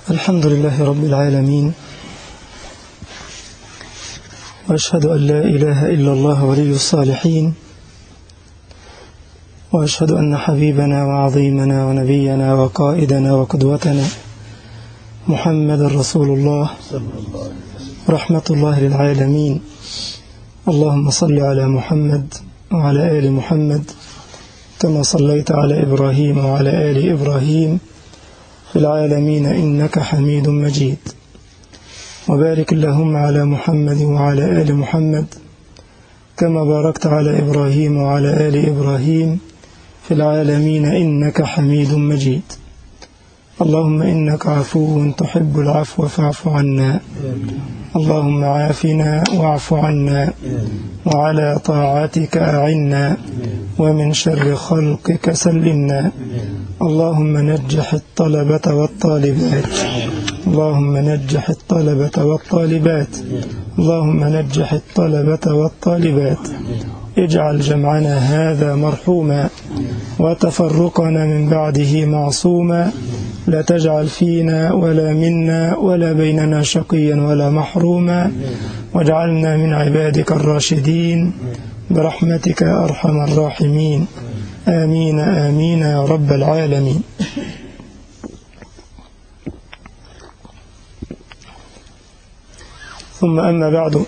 الحمد لله رب العالمين وأشهد أن لا إله إلا الله ولي الصالحين وأشهد أن حبيبنا وعظيمنا ونبينا وقائدنا وقدوتنا محمد رسول الله رحمة الله للعالمين اللهم صل على محمد وعلى آل محمد كما صليت على إبراهيم وعلى آل إبراهيم في العالمين إنك حميد مجيد وبارك اللهم على محمد وعلى آل محمد كما باركت على إبراهيم وعلى آل إبراهيم في العالمين إنك حميد مجيد اللهم إنك عفو تحب العفو فاعف عنا اللهم عافنا واعف عنا وعلى طاعتك أعنا ومن شر خلقك سلمنا اللهم نجح الطلبة والطالبات اللهم نجح الطلبة والطالبات اللهم نجح الطلبة والطالبات اجعل جمعنا هذا مرحوما وتفرقنا من بعده معصوما لا تجعل فينا ولا منا ولا بيننا شقيا ولا محروما واجعلنا من عبادك الراشدين برحمتك يا أرحم الراحمين آمين آمين يا رب العالمين ثم أما بعد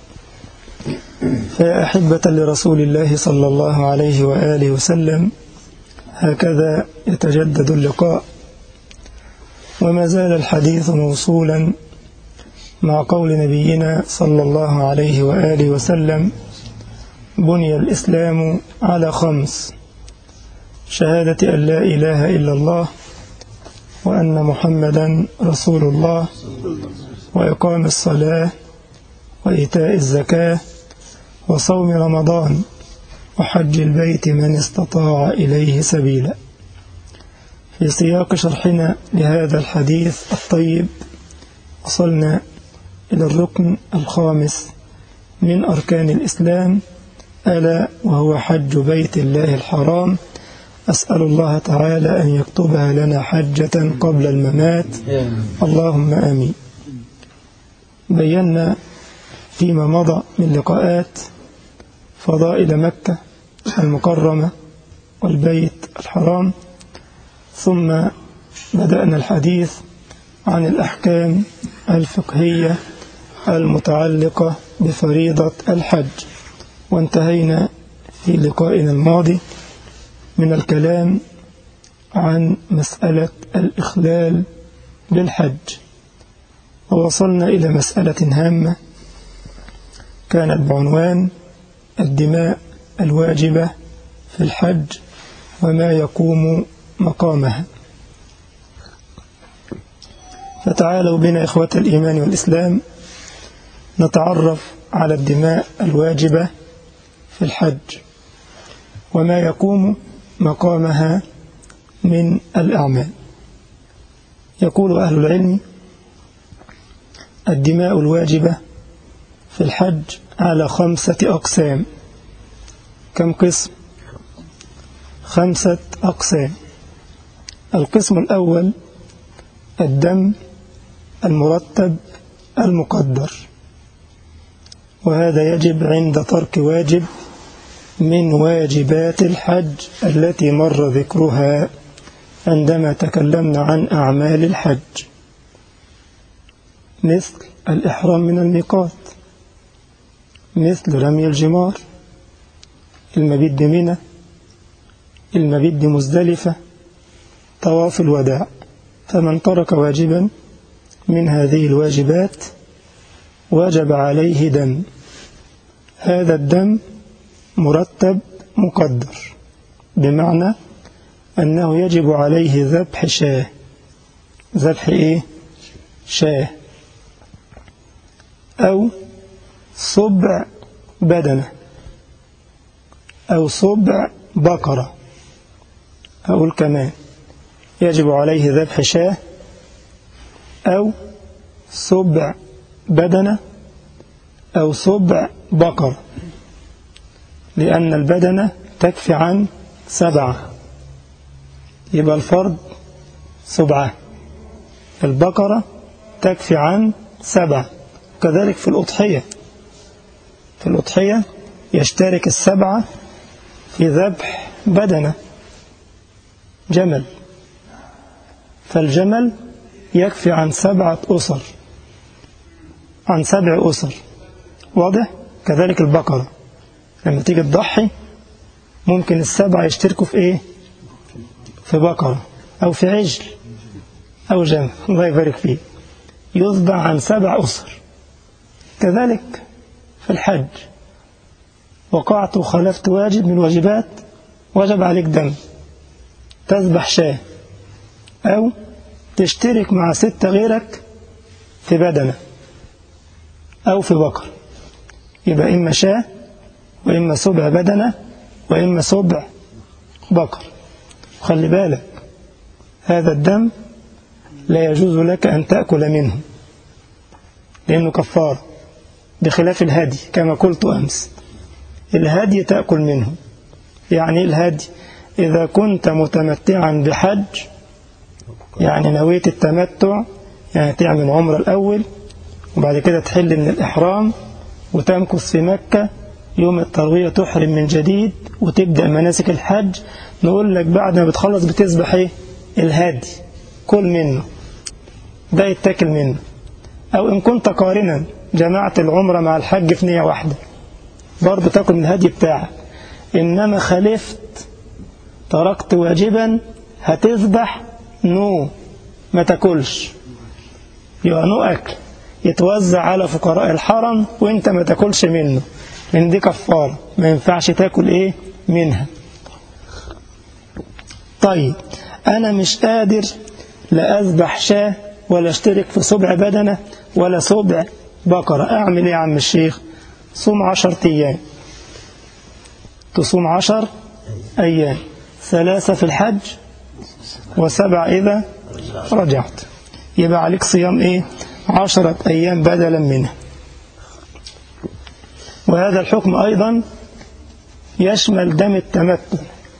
فيا أحبة لرسول الله صلى الله عليه وآله وسلم هكذا يتجدد اللقاء وما زال الحديث موصولا مع قول نبينا صلى الله عليه وآله وسلم بني الإسلام على خمس شهادة أن لا إله إلا الله وأن محمدا رسول الله وإقام الصلاة وإيتاء الزكاة وصوم رمضان وحج البيت من استطاع إليه سبيلا في سياق شرحنا لهذا الحديث الطيب وصلنا إلى الركن الخامس من أركان الإسلام ألا وهو حج بيت الله الحرام أسأل الله تعالى أن يكتبها لنا حجة قبل الممات اللهم آمين بينا فيما مضى من لقاءات فضائل مكة المكرمة والبيت الحرام ثم بدأنا الحديث عن الأحكام الفقهية المتعلقة بفريضة الحج وانتهينا في لقائنا الماضي من الكلام عن مسألة الإخلال بالحج ووصلنا إلى مسألة هامة كانت بعنوان الدماء الواجبة في الحج وما يقوم مقامها فتعالوا بنا إخوة الإيمان والإسلام نتعرف على الدماء الواجبة في الحج وما يقوم مقامها من الأعمال يقول أهل العلم الدماء الواجبة في الحج على خمسة أقسام كم قسم؟ خمسة أقسام القسم الأول الدم المرتب المقدر وهذا يجب عند ترك واجب من واجبات الحج التي مر ذكرها عندما تكلمنا عن أعمال الحج مثل الإحرام من الميقات مثل رمي الجمار المبيت بمنى المبيت بمزدلفة طواف الوداع فمن ترك واجبا من هذه الواجبات وجب عليه دم هذا الدم مرتب مقدر بمعنى أنه يجب عليه ذبح شاه ذبح إيه؟ شاه أو صبع بدنة أو صبع بقرة أقول كمان يجب عليه ذبح شاه أو صبع بدنة أو صبع بقر لأن البدنة تكفي عن سبعة يبقى الفرد سبعة البقرة تكفي عن سبعة كذلك في الأضحية في الأضحية يشترك السبعة في ذبح بدنة جمل فالجمل يكفي عن سبعة أسر عن سبع أسر واضح كذلك البقرة لما تيجي تضحي ممكن السبعة يشتركوا في إيه في بقرة أو في عجل أو جمل الله يبارك فيه يذبح عن سبع أسر كذلك في الحج وقعت وخالفت واجب من الواجبات وجب عليك دم تذبح شاه أو تشترك مع ستة غيرك في بدنة أو في بقر يبقى إما شاه وإما سبع بدنة وإما سبع بقر خلي بالك هذا الدم لا يجوز لك أن تأكل منه لأنه كفار بخلاف الهدي كما قلت أمس الهدي تأكل منه يعني الهدي إذا كنت متمتعا بحج يعني نويت التمتع يعني تعمل عمرة الأول وبعد كده تحل من الإحرام وتمكث في مكة يوم التروية تحرم من جديد وتبدأ مناسك الحج نقول لك بعد ما بتخلص بتذبح ايه الهادي كل منه ده يتاكل منه أو إن كنت قارنا جمعت العمرة مع الحج في نية واحدة برضه تاكل من الهدي بتاعك إنما خالفت تركت واجبا هتذبح نو ما تاكلش يبقى نو أكل يتوزع على فقراء الحرم وانت ما تاكلش منه لان دي كفارة ما ينفعش تاكل ايه منها طيب انا مش قادر لا اذبح شاه ولا اشترك في سبع بدنة ولا سبع بقرة اعمل ايه يا عم الشيخ صوم عشر ايام تصوم عشر ايام ثلاثة في الحج وسبع اذا رجعت يبقى عليك صيام ايه عشرة أيام بدلا منه وهذا الحكم أيضا يشمل دم التمتع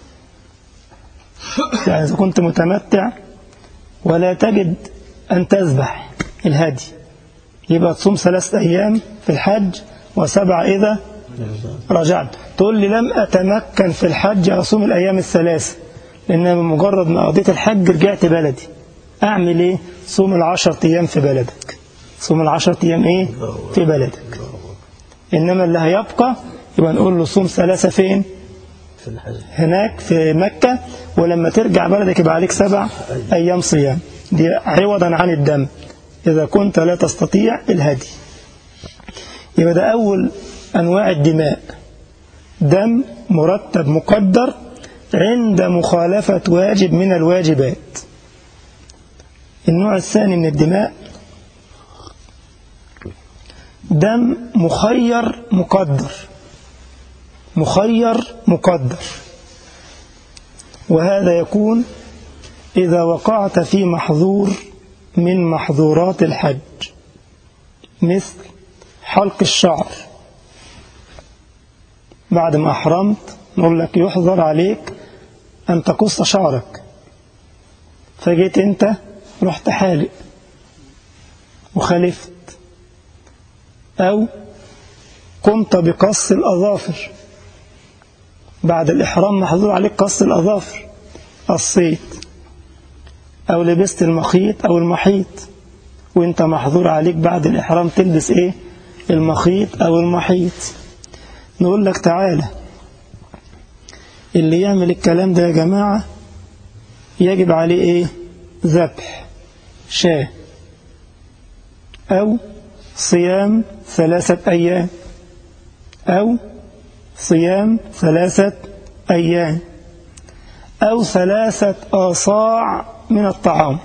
يعني إذا كنت متمتع ولا تجد أن تذبح الهدي يبقى تصوم ثلاثة أيام في الحج وسبع إذا رجعت تقول لي لم أتمكن في الحج أصوم الأيام الثلاثة لأن بمجرد ما قضيت الحج رجعت بلدي أعمل إيه صوم العشر أيام في بلدك صوم العشر أيام إيه في بلدك إنما اللي هيبقى يبقى نقول له صوم ثلاثة فين هناك في مكة ولما ترجع بلدك يبقى عليك سبع أيام صيام دي عوضا عن الدم إذا كنت لا تستطيع الهدي يبقى ده أول أنواع الدماء دم مرتب مقدر عند مخالفة واجب من الواجبات النوع الثاني من الدماء دم مخير مقدر مخير مقدر وهذا يكون إذا وقعت في محظور من محظورات الحج مثل حلق الشعر بعد ما أحرمت نقول لك يحظر عليك أن تقص شعرك فجيت أنت رحت حالق وخالفت أو قمت بقص الأظافر بعد الإحرام محظور عليك قص الأظافر قصيت أو لبست المخيط أو المحيط وانت محظور عليك بعد الإحرام تلبس إيه المخيط أو المحيط نقول لك تعالى اللي يعمل الكلام ده يا جماعة يجب عليه إيه ذبح شاه أو صيام ثلاثة أيام أو صيام ثلاثة أيام أو ثلاثة آصاع من الطعام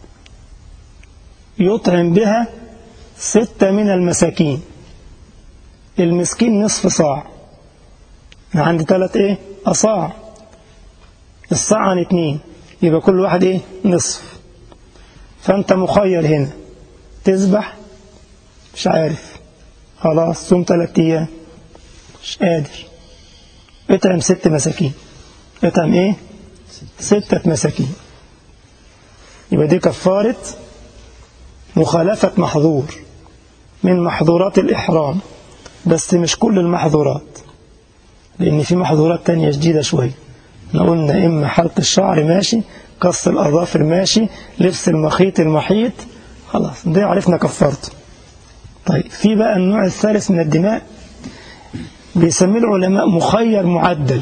يطعم بها ستة من المساكين المسكين نصف صاع أنا عندي ثلاث إيه أصاع الصاع عن اتنين يبقى كل واحد إيه نصف فأنت مخير هنا تذبح مش عارف خلاص صوم ثلاث أيام مش قادر اطعم ست مساكين اطعم ايه ستة مساكين يبقى دي كفارة مخالفة محظور من محظورات الإحرام بس مش كل المحظورات لأن في محظورات تانية جديدة شوية احنا قلنا إما حلق الشعر ماشي قص الأظافر ماشي لبس المخيط المحيط خلاص ده عرفنا كفرته طيب في بقى النوع الثالث من الدماء بيسميه العلماء مخير معدل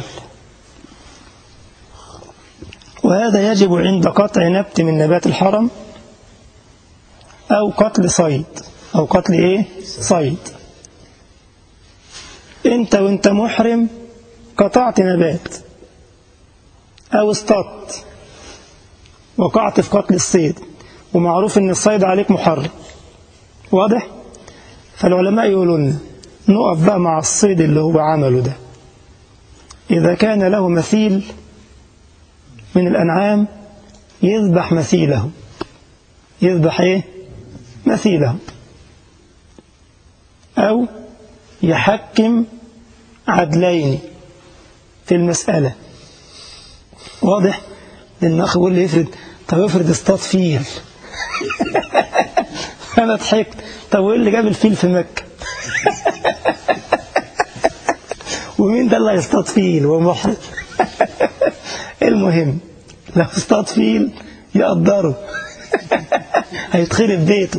وهذا يجب عند قطع نبت من نبات الحرم أو قتل صيد أو قتل إيه صيد أنت وأنت محرم قطعت نبات أو اصطدت وقعت في قتل الصيد ومعروف أن الصيد عليك محرم واضح؟ فالعلماء يقولون لنا نقف بقى مع الصيد اللي هو عمله ده إذا كان له مثيل من الأنعام يذبح مثيله يذبح إيه؟ مثيله أو يحكم عدلين في المسألة واضح؟ لأن أخي يقول لي افرض طب افرض اصطاد فيل أنا ضحكت طب وإيه اللي جاب الفيل في مكة؟ ومين ده اللي هيصطاد فيل ومحرم المهم لو اصطاد فيل يقدره هيتخرب بيته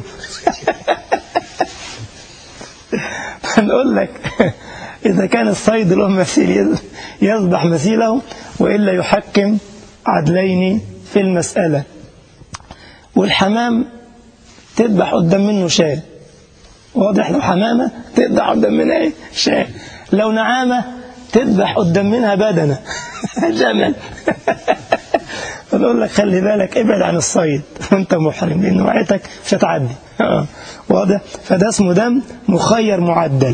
فنقول لك إذا كان الصيد له مثيل يذبح مثيله وإلا يحكم عدلين في المسألة والحمام تذبح قدام منه شاه واضح لو حمامة تذبح قدام منها ايه شاه لو نعامة تذبح قدام منها بدنة جمل فنقول لك خلي بالك ابعد عن الصيد وانت محرم لان وعيتك مش هتعدي واضح فده اسمه دم مخير معدل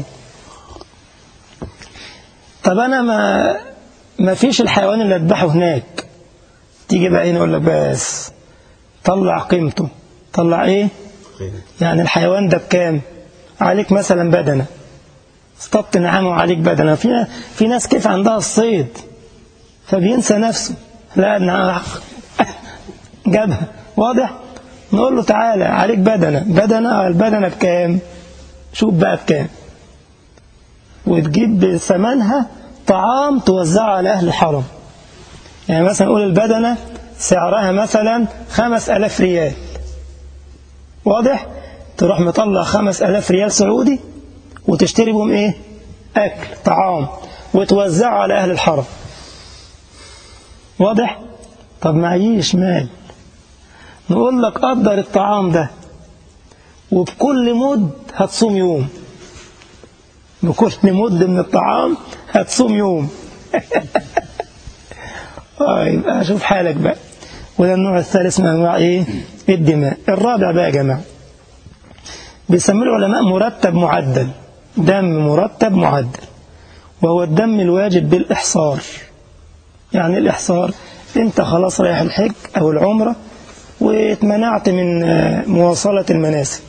طب انا ما ما فيش الحيوان اللي اذبحه هناك تيجي بقى هنا يقول لك بس طلع قيمته طلع ايه يعني الحيوان ده بكام عليك مثلا بدنه اصطدت نعامه وعليك بدنه في في ناس كيف عندها الصيد فبينسى نفسه لا النعام جابها واضح نقول له تعالى عليك بدنه بدنه البدنه بكام شوف بقى بكام وتجيب بثمنها طعام توزعه على أهل الحرم يعني مثلا نقول البدنة سعرها مثلا خمس ألاف ريال واضح تروح مطلع خمس ألاف ريال سعودي وتشتري بهم إيه أكل طعام وتوزعه على أهل الحرم واضح طب معيش مال نقول لك قدر الطعام ده وبكل مد هتصوم يوم بكل مد من الطعام هتصوم يوم اه يبقى شوف حالك بقى وده النوع الثالث من انواع ايه الدماء الرابع بقى يا جماعه بيسميه العلماء مرتب معدل دم مرتب معدل وهو الدم الواجب بالاحصار يعني الاحصار انت خلاص رايح الحج او العمره واتمنعت من مواصله المناسك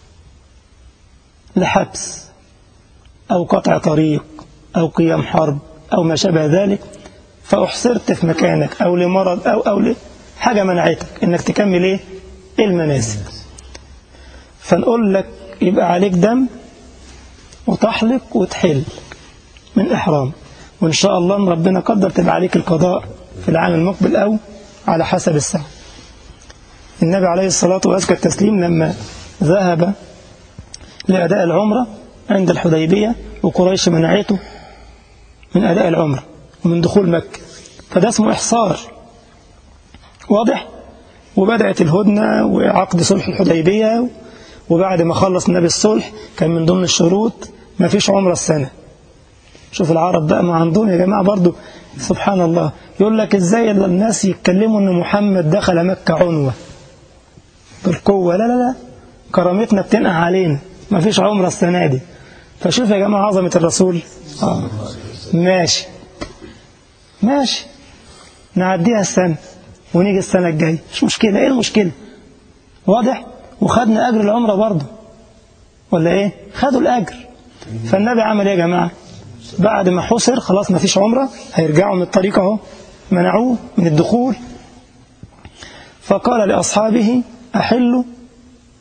لحبس أو قطع طريق أو قيام حرب أو ما شابه ذلك فأحصرت في مكانك أو لمرض أو أو حاجة منعتك إنك تكمل إيه المناسك فنقول لك يبقى عليك دم وتحلق وتحل من إحرام وإن شاء الله إن ربنا قدر تبقى عليك القضاء في العام المقبل أو على حسب السنة النبي عليه الصلاة وأزكى التسليم لما ذهب لأداء العمرة عند الحديبية وقريش منعته من أداء العمرة ومن دخول مكة فده اسمه إحصار واضح وبدأت الهدنة وعقد صلح الحديبية وبعد ما خلص النبي الصلح كان من ضمن الشروط ما فيش عمرة السنة شوف العرب بقى ما عندهم يا جماعة برضو سبحان الله يقول لك ازاي الناس يتكلموا ان محمد دخل مكة عنوة بالقوة لا لا لا كرامتنا بتنقع علينا ما فيش عمرة السنة دي فشوف يا جماعة عظمة الرسول آه. ماشي ماشي نعديها السنة ونيجي السنة الجاية مش مشكلة ايه المشكلة واضح وخدنا أجر العمرة برضه ولا ايه خدوا الأجر فالنبي عمل ايه يا جماعة بعد ما حصر خلاص ما فيش عمرة هيرجعوا من الطريق اهو منعوه من الدخول فقال لأصحابه أحلوا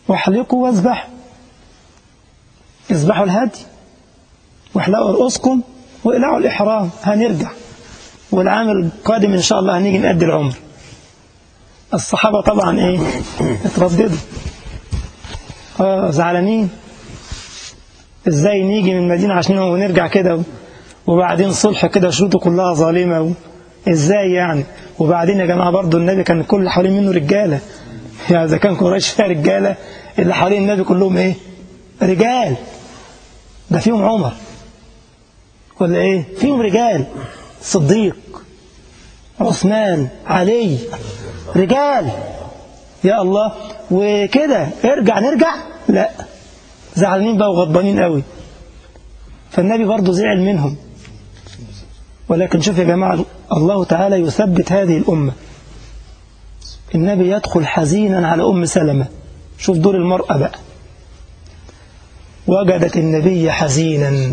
واحلقوا واذبحوا اذبحوا الهدي واحلقوا رؤوسكم واقلعوا الإحرام هنرجع والعام القادم إن شاء الله هنيجي نأدي العمر الصحابة طبعا إيه اترددوا آه زعلانين إزاي نيجي من المدينة عشان ونرجع كده وبعدين صلح كده شروطه كلها ظالمة إزاي يعني وبعدين يا جماعة برضو النبي كان كل اللي حوالين منه رجالة يعني إذا كان قريش فيها رجالة اللي حوالين النبي كلهم إيه رجال ده فيهم عمر ولا إيه فيهم رجال صديق عثمان علي رجال يا الله وكده ارجع نرجع لا زعلانين بقى وغضبانين قوي فالنبي برضه زعل منهم ولكن شوف يا جماعة الله تعالى يثبت هذه الأمة النبي يدخل حزينا على أم سلمة شوف دور المرأة بقى وجدت النبي حزينا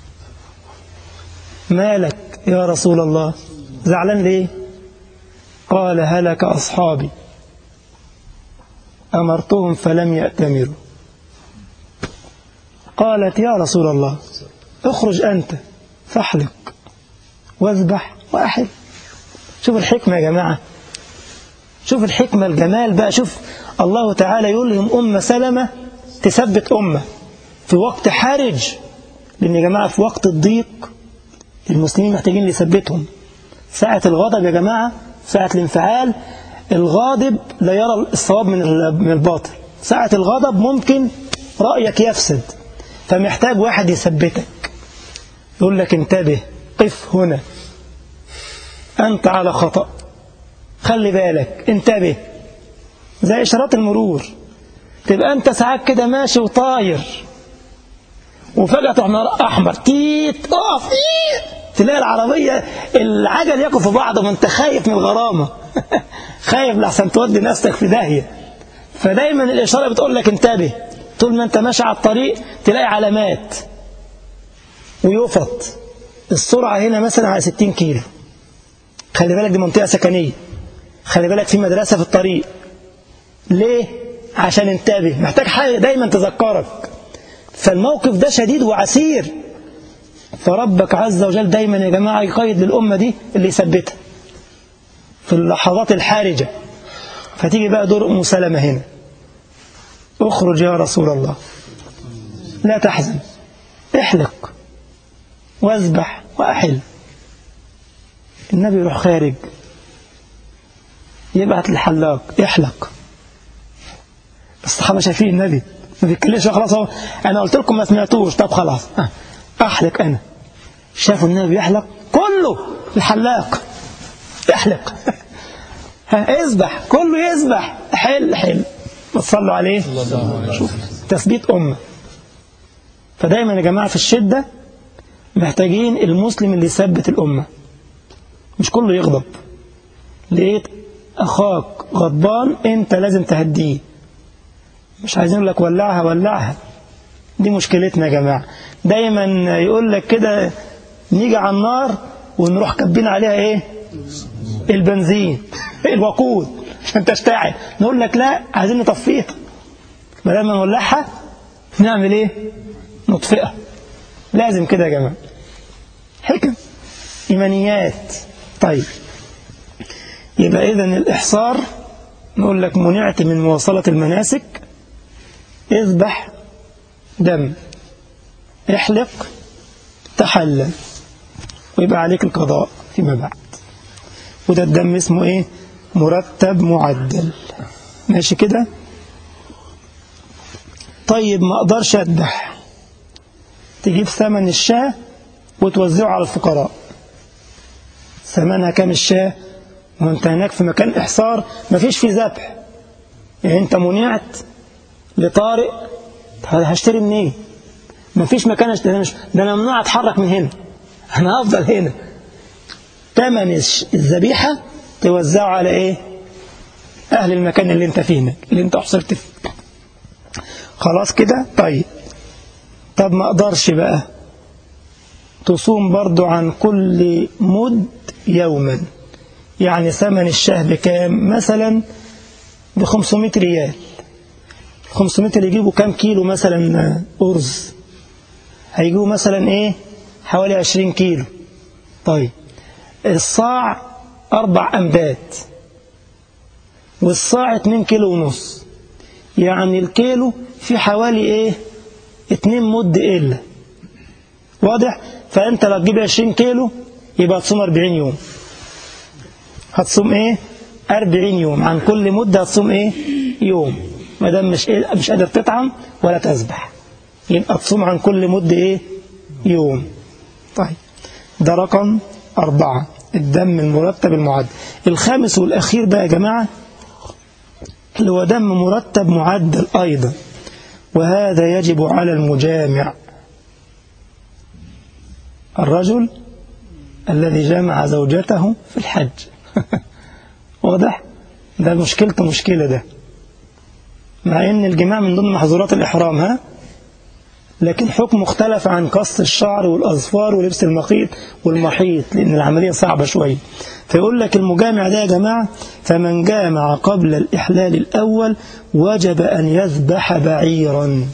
مالك يا رسول الله زعلان ليه قال هلك أصحابي أمرتهم فلم يأتمروا قالت يا رسول الله اخرج أنت فاحلق واذبح وأحل شوف الحكمة يا جماعة شوف الحكمة الجمال بقى شوف الله تعالى يلهم أم سلمة تثبت أمة في وقت حرج لأن يا جماعة في وقت الضيق المسلمين محتاجين اللي يثبتهم ساعة الغضب يا جماعة ساعة الانفعال الغاضب لا يرى الصواب من من الباطل ساعة الغضب ممكن رأيك يفسد فمحتاج واحد يثبتك يقول لك انتبه قف هنا أنت على خطأ خلي بالك انتبه زي إشارات المرور تبقى أنت ساعات كده ماشي وطاير وفجأة تروح نار أحمر تيت أقف تلاقي العربية العجل يقف في بعضه ما أنت خايف من الغرامة خايف لحسن تودي نفسك في داهية فدايما الإشارة بتقول لك انتبه طول ما أنت ماشي على الطريق تلاقي علامات ويفط السرعة هنا مثلا على 60 كيلو خلي بالك دي منطقة سكنية خلي بالك في مدرسة في الطريق ليه؟ عشان انتبه محتاج حاجة دايما تذكرك فالموقف ده شديد وعسير فربك عز وجل دايما يا جماعة يقيد للأمة دي اللي يثبتها في اللحظات الحارجة فتيجي بقى دور أم سلمة هنا اخرج يا رسول الله لا تحزن احلق واذبح وأحل النبي يروح خارج يبعت للحلاق يحلق الصحابة شايفين النبي ما بيتكلمش خلاص هو انا قلت لكم ما سمعتوش طب خلاص احلق انا شافوا النبي يحلق كله الحلاق يحلق اذبح كله يذبح حل حل وتصلوا عليه شوف تثبيت أمة فدايما يا جماعة في الشدة محتاجين المسلم اللي يثبت الأمة مش كله يغضب لقيت أخاك غضبان أنت لازم تهديه مش عايزين لك ولعها ولعها دي مشكلتنا يا جماعة دايما يقول لك كده نيجي على النار ونروح كبين عليها ايه البنزين الوقود عشان تشتعل نقول لك لا عايزين نطفيها بدل ما نولعها نعمل ايه نطفئها لازم كده يا جماعة حكم إيمانيات طيب يبقى إذا الإحصار نقول لك منعت من مواصلة المناسك اذبح دم احلق تحلل ويبقى عليك القضاء فيما بعد وده الدم اسمه ايه مرتب معدل ماشي كده طيب ما اقدرش اذبح تجيب ثمن الشاة وتوزعه على الفقراء ثمنها كام الشاة وانت هناك في مكان احصار مفيش فيه ذبح يعني انت منعت لطارئ هشتري منين إيه؟ مفيش مكان اشتري مش ده انا ممنوع اتحرك من هنا انا هفضل هنا ثمن الذبيحه توزعه على ايه اهل المكان اللي انت فيه هناك اللي انت احصرت فيه خلاص كده طيب طب ما اقدرش بقى تصوم برضو عن كل مد يوما يعني ثمن الشاه بكام مثلا ب 500 ريال 500 اللي يجيبوا كام كيلو مثلا أرز هيجيبوا مثلا إيه حوالي 20 كيلو طيب الصاع أربع أنبات والصاع 2 كيلو ونص يعني الكيلو في حوالي إيه 2 مد إلا واضح فأنت لو تجيب 20 كيلو يبقى تصوم 40 يوم هتصوم إيه 40 يوم عن كل مدة هتصوم إيه يوم ما دام مش إيه مش قادر تطعم ولا تسبح يبقى تصوم عن كل مدة إيه يوم طيب ده رقم أربعة الدم المرتب المعد الخامس والأخير بقى يا جماعة اللي هو دم مرتب معدل أيضا وهذا يجب على المجامع الرجل الذي جمع زوجته في الحج واضح ده مشكلته مشكلة ده مع ان الجماع من ضمن محظورات الإحرام ها لكن حكم مختلف عن قص الشعر والأظفار ولبس المخيط والمحيط لأن العملية صعبة شوية فيقول لك المجامع ده يا جماعة فمن جامع قبل الإحلال الأول وجب أن يذبح بعيرا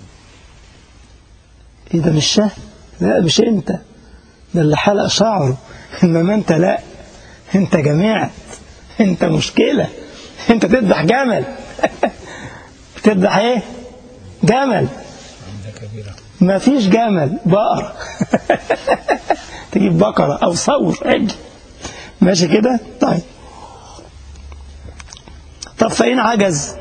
إيه ده مش شه لا مش أنت ده اللي حلق شعره إنما أنت لا أنت جمعت أنت مشكلة أنت تذبح جمل تذبح إيه جمل ما فيش جمل بقر تجيب بقرة أو صور عجل ماشي كده طيب طب فإن عجز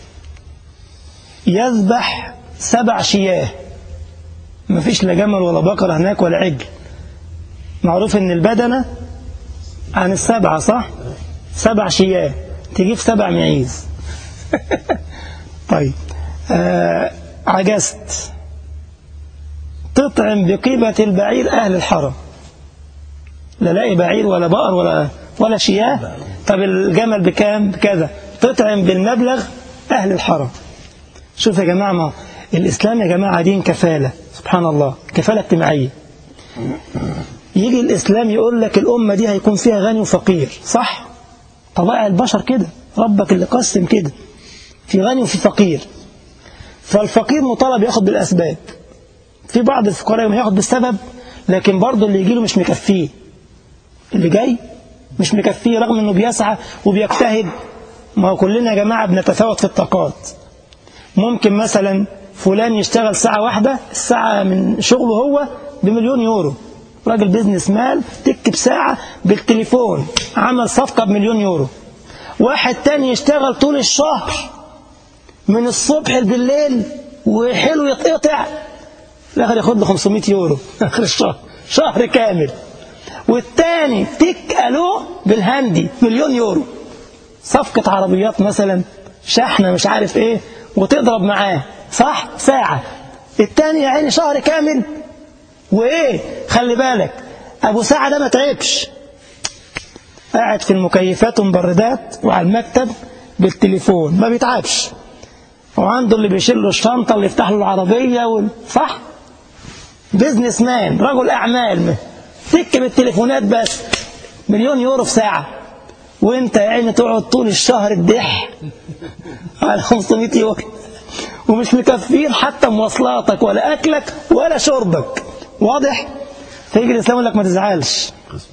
يذبح سبع شياه ما فيش لا جمل ولا بقرة هناك ولا عجل معروف ان البدنة عن السبعة صح سبع شياه تجيب سبع معيز طيب آه عجزت تطعم بقيمة البعير أهل الحرم لا لاقي بعير ولا بقر ولا ولا شياه طب الجمل بكام بكذا تطعم بالمبلغ أهل الحرم شوف يا جماعة ما الإسلام يا جماعة دين كفالة سبحان الله كفالة اجتماعية يجي الإسلام يقول لك الأمة دي هيكون فيها غني وفقير صح طبائع البشر كده ربك اللي قسم كده في غني وفي فقير فالفقير مطالب ياخد بالأسباب في بعض الفقراء يوم ياخد بالسبب لكن برضه اللي يجي له مش مكفيه اللي جاي مش مكفيه رغم انه بيسعى وبيجتهد ما هو كلنا يا جماعة بنتفاوت في الطاقات ممكن مثلا فلان يشتغل ساعة واحدة الساعة من شغله هو بمليون يورو راجل بيزنس مان تكتب ساعة بالتليفون عمل صفقة بمليون يورو واحد تاني يشتغل طول الشهر من الصبح بالليل وحلو يتقطع في الاخر ياخد له 500 يورو اخر الشهر شهر كامل والتاني تك الو بالهندي مليون يورو صفقة عربيات مثلا شحنة مش عارف ايه وتضرب معاه صح ساعة التاني يا عيني شهر كامل وايه خلي بالك ابو ساعة ده ما تعبش قاعد في المكيفات ومبردات وعلى المكتب بالتليفون ما بيتعبش وعنده اللي بيشيل له الشنطة اللي يفتح له العربية وال... صح بيزنس مان رجل أعمال تك بالتليفونات بس مليون يورو في ساعة وانت يا عيني تقعد طول الشهر الدح على 500 يورو ومش مكفين حتى مواصلاتك ولا أكلك ولا شربك واضح فيجي الإسلام يقول لك ما تزعلش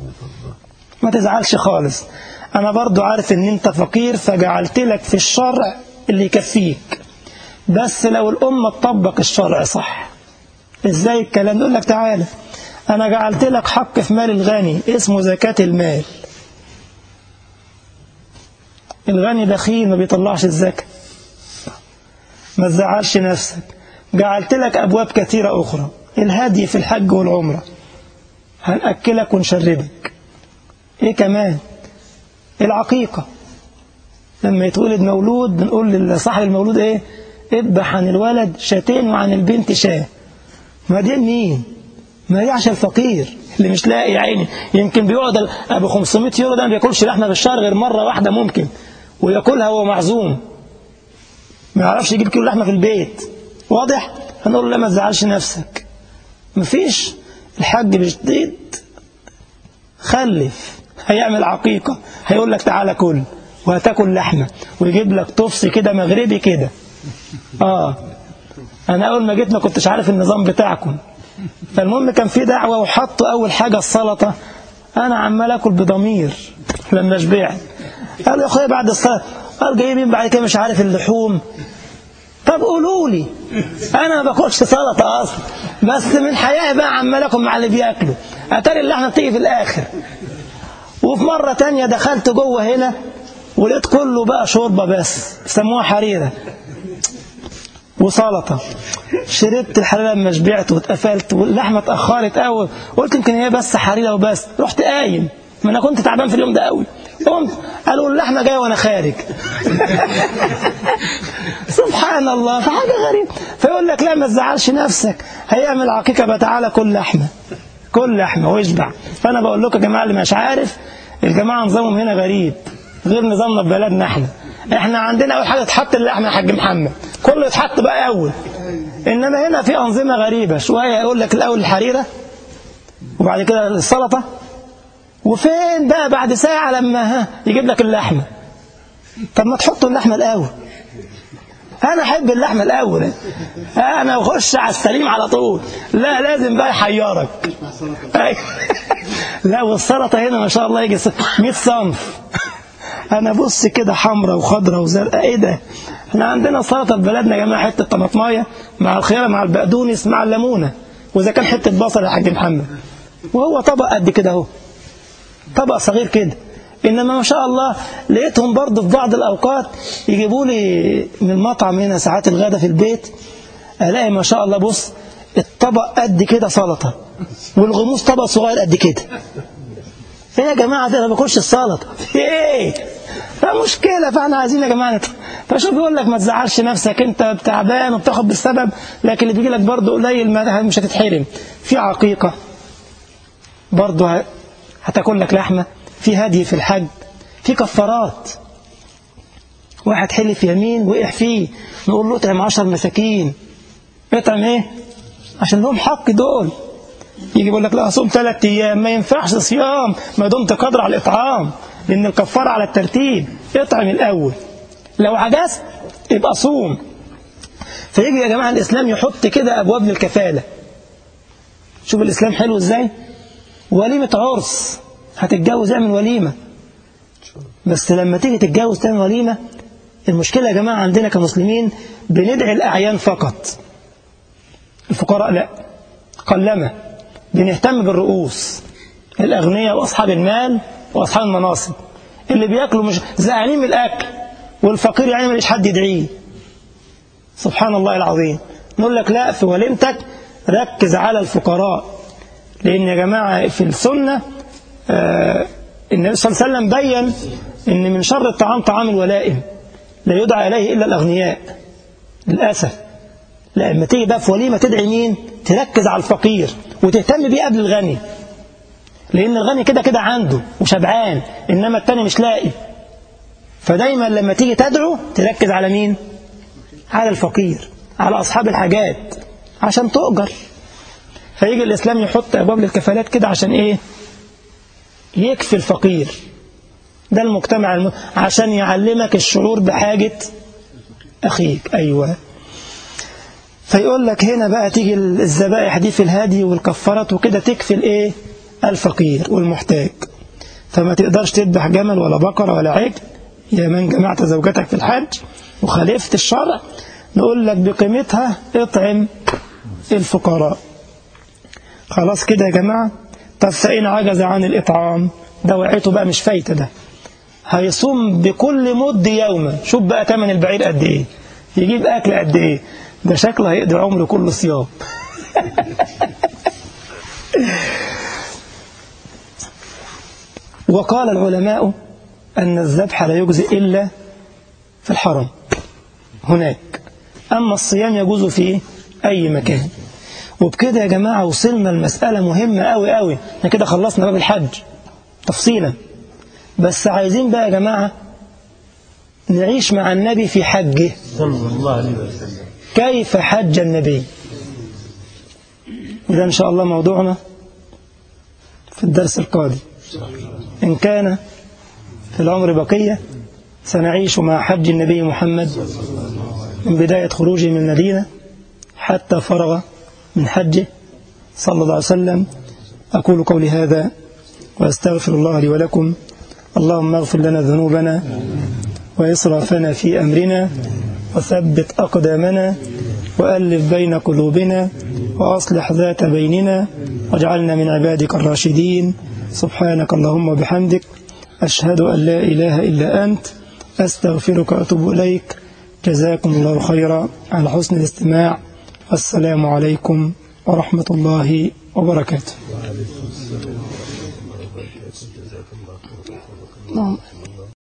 ما تزعلش خالص أنا برضو عارف إن أنت فقير فجعلت لك في الشرع اللي يكفيك بس لو الأمة تطبق الشرع صح إزاي الكلام يقول لك تعالى أنا جعلت لك حق في مال الغني اسمه زكاة المال الغني بخيل ما بيطلعش الزكاة ما تزعلش نفسك جعلت لك أبواب كثيرة أخرى الهدي في الحج والعمرة هنأكلك ونشربك إيه كمان العقيقة لما يتولد مولود بنقول لصاحب المولود إيه اذبح عن الولد شاتين وعن البنت شاه ما دي مين ما دي عشان الفقير اللي مش لاقي يا عيني يمكن بيقعد ابو 500 يورو ده ما بياكلش لحمه في الشهر غير مره واحده ممكن وياكلها وهو معزوم ما يعرفش يجيب كيلو لحمه في البيت واضح هنقول له لا ما تزعلش نفسك مفيش الحج بجديد خلف هيعمل عقيقة هيقول لك تعالى كل وهتاكل لحمة ويجيب لك طفس كده مغربي كده اه انا اول ما جيت ما كنتش عارف النظام بتاعكم فالمهم كان في دعوه وحطوا اول حاجه السلطه انا عمال اكل بضمير لما شبعت قالوا يا اخويا بعد الصلاه قال جايبين بعد كده مش عارف اللحوم طب قولوا لي انا ما باكلش سلطه اصلا بس من حياه بقى عمال اكل مع اللي بياكلوا اتاري اللحمه بتيجي في الاخر وفي مره تانية دخلت جوه هنا ولقيت كله بقى شوربه بس سموها حريره وسلطه شربت الحريره لما شبعت واتقفلت واللحمه اتاخرت قوي قلت يمكن هي بس حريره وبس رحت قايم ما انا كنت تعبان في اليوم ده قوي قمت قالوا اللحمه جايه وانا خارج سبحان الله فحاجه غريبه فيقول لك لا ما تزعلش نفسك هيعمل عقيقه بقى تعالى كل لحمه كل لحمه واشبع فانا بقول لكم يا جماعه اللي مش عارف الجماعه نظامهم هنا غريب غير نظامنا في بلدنا احنا احنا عندنا اول حاجه تحط اللحمه يا حاج محمد كله يتحط بقى اول انما هنا في انظمه غريبه شويه يقول لك الاول الحريره وبعد كده السلطه وفين بقى بعد ساعه لما ها يجيب لك اللحمه طب ما تحطوا اللحمه الاول انا احب اللحمه الاول انا اخش على السليم على طول لا لازم بقى يحيرك لا والسلطه هنا ما شاء الله يجي 100 صنف انا بص كده حمراء وخضراء وزرقاء ايه ده احنا عندنا سلطه في بلدنا يا جماعه حته طماطمايه مع الخياره مع البقدونس مع الليمونه واذا كان حته بصل يا حاج محمد وهو طبق قد كده اهو طبق صغير كده انما ما شاء الله لقيتهم برضه في بعض الاوقات يجيبوا لي من المطعم هنا ساعات الغدا في البيت الاقي ما شاء الله بص الطبق قد كده سلطه والغموس طبق صغير قد كده ايه يا جماعه ده انا ما باكلش السلطه في ايه فمشكله فاحنا عايزين يا جماعه نت... فشوف يقول لك ما تزعلش نفسك انت تعبان وبتاخد بالسبب لكن اللي بيجي لك برضه قليل ما مش هتتحرم في عقيقه برضه هتاكل لك لحمه في هدي في الحج في كفارات واحد حلف يمين وقع فيه نقول له اطعم 10 مساكين اطعم ايه عشان لهم حق دول يجي يقول لك لا اصوم ثلاث ايام ما ينفعش صيام ما دمت قادر على الاطعام لان الكفاره على الترتيب اطعم الاول لو عجزت يبقى صوم فيجي يا جماعه الاسلام يحط كده ابواب للكفاله شوف الاسلام حلو ازاي وليمه عرس هتتجوز اعمل وليمه بس لما تيجي تتجوز تعمل وليمه المشكله يا جماعه عندنا كمسلمين بندعي الاعيان فقط الفقراء لا قلما بنهتم بالرؤوس الأغنياء وأصحاب المال وأصحاب المناصب اللي بياكلوا مش زهقانين من الأكل والفقير يعني ماليش حد يدعيه سبحان الله العظيم نقول لك لا في وليمتك ركز على الفقراء لأن يا جماعة في السنة آه النبي صلى الله عليه وسلم بين أن من شر الطعام طعام الولائم لا يدعى إليه إلا الأغنياء للأسف لما تيجي بقى في وليمة تدعي مين تركز على الفقير وتهتم بيه قبل الغني لأن الغني كده كده عنده وشبعان إنما التاني مش لاقي فدايما لما تيجي تدعو تركز على مين على الفقير على أصحاب الحاجات عشان تؤجر فيجي الإسلام يحط أبواب للكفالات كده عشان إيه يكفي الفقير ده المجتمع الم... عشان يعلمك الشعور بحاجة أخيك أيوة فيقول لك هنا بقى تيجي الذبائح دي في الهادي والكفارات وكده تكفي الايه الفقير والمحتاج فما تقدرش تذبح جمل ولا بقرة ولا عجل يا من جمعت زوجتك في الحج وخالفت الشرع نقول لك بقيمتها اطعم الفقراء خلاص كده يا جماعة طب فإن عجز عن الإطعام ده وعيته بقى مش فايتة ده هيصوم بكل مد يوما شوف بقى تمن البعير قد ايه يجيب أكل قد ايه ده شكله هيقضي عمره كله صيام وقال العلماء أن الذبح لا يجزئ إلا في الحرم هناك أما الصيام يجوز في أي مكان وبكده يا جماعة وصلنا المسألة مهمة أوي أوي احنا كده خلصنا باب الحج تفصيلا بس عايزين بقى يا جماعة نعيش مع النبي في حجه صلى الله عليه وسلم كيف حج النبي إذا إن شاء الله موضوعنا في الدرس القادم إن كان في العمر بقية سنعيش مع حج النبي محمد من بداية خروجه من المدينة حتى فرغ من حجه صلى الله عليه وسلم أقول قولي هذا وأستغفر الله لي ولكم اللهم اغفر لنا ذنوبنا وإسرافنا في أمرنا وثبت أقدامنا وألف بين قلوبنا وأصلح ذات بيننا واجعلنا من عبادك الراشدين سبحانك اللهم وبحمدك أشهد أن لا إله إلا أنت أستغفرك وأتوب إليك جزاكم الله خيرا على حسن الاستماع والسلام عليكم ورحمة الله وبركاته اللهم